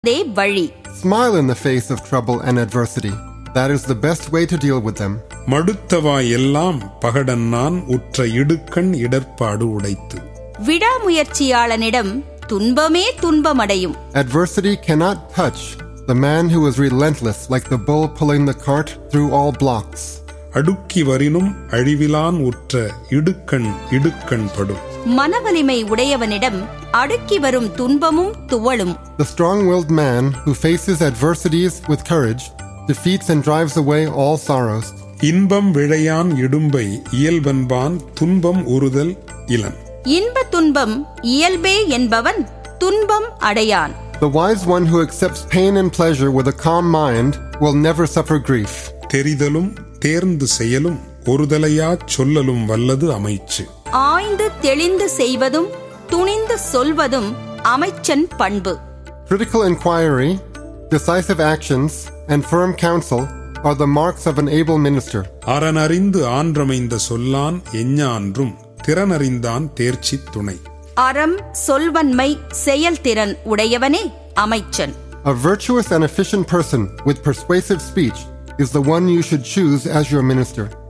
அதே வழி Smile in the face of trouble and adversity. That is the best way to deal with them. மடுத்தவாய் எல்லாம் பகடன் நான் உற்ற இடுக்கண் இடர்பாடு உடைத்து விடாமுயற்சியாளனிடம் துன்பமே துன்பமடையும் Adversity cannot touch the man who is relentless like the bull pulling the cart through all blocks. அடுக்கி வரினும் அழிவிலான் உற்ற இடுக்கண் இடுக்கண் படும் மனவலிமை உடையவனிடம் அடுக்கி வரும் துன்பமும் துவளும் The strong willed man who faces adversities with courage defeats and drives away all sorrows. இன்பம் விழையான் இடும்பை இயல்பன்பான் துன்பம் உறுதல் இளன் இன்ப துன்பம் இயல்பே என்பவன் துன்பம் அடையான் The wise one who accepts pain and pleasure with a calm mind will never suffer grief. தெரிதலும் தேர்ந்து செயலும் ஒருதலையாச் சொல்லலும் வல்லது அமைச்சு ஆய்ந்து தெளிந்து செய்வதும் துணிந்து சொல்வதும் அமைச்சன் பண்பு Critical inquiry, decisive actions, and firm counsel are the marks of an able minister. அறனறிந்து ஆன்றமைந்த சொல்லான் எஞ்ஞான்றும் திறனறிந்தான் தேர்ச்சி துணை அறம் சொல்வன்மை செயல்திறன் உடையவனே அமைச்சன் A virtuous and efficient person with persuasive speech is the one you should choose as your minister.